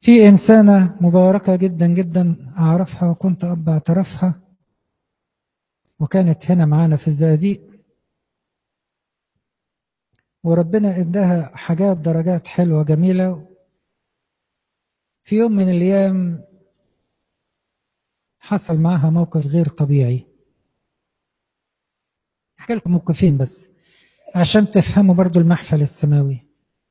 في إنسانة مباركة جدا جدا أعرفها وكنت أب اعترفها وكانت هنا معانا في الزقازيق وربنا اداها حاجات درجات حلوة جميلة في يوم من الأيام حصل معها موقف غير طبيعي احكي لكم موقفين بس عشان تفهموا برضو المحفل السماوي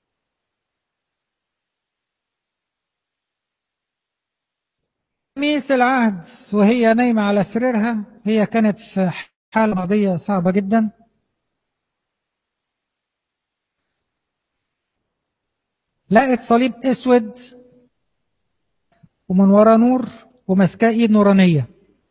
ميس العهد وهي نايمة على سريرها هي كانت في حالة مرضية صعبة جدا لقت صليب اسود ومن وراه نور وماسكاه ايد نورانيه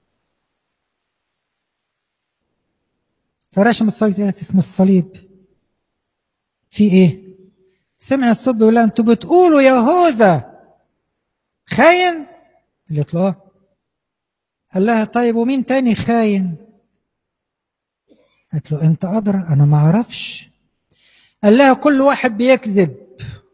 فرشمت الصليب قالت اسم الصليب في ايه سمعت صوت بيقول لها انتوا بتقولوا يهوذا خاين قالت له اه قال لها طيب ومين تاني خاين قالت له انت ادرى انا ما اعرفش قال لها كل واحد بيكذب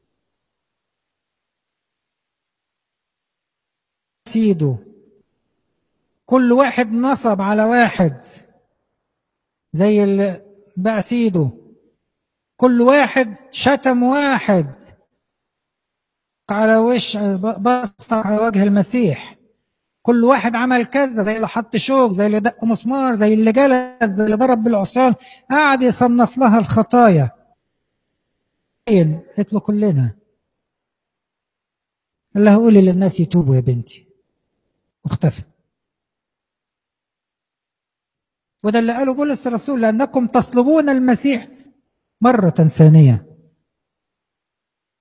سيده كل واحد نصب على واحد زي اللي باع سيده كل واحد شتم واحد على وش بص على وجه المسيح كل واحد عمل كذا زي اللي حط شوك زي اللي دق مسمار زي اللي جلد زي اللي ضرب بالعصيان قعد يصنف لها الخطايا قلت له كلنا قال لها قولي للناس يتوبوا يا بنتي واختفى وده اللي قاله بولس الرسول لأنكم تصلبون المسيح مرة ثانية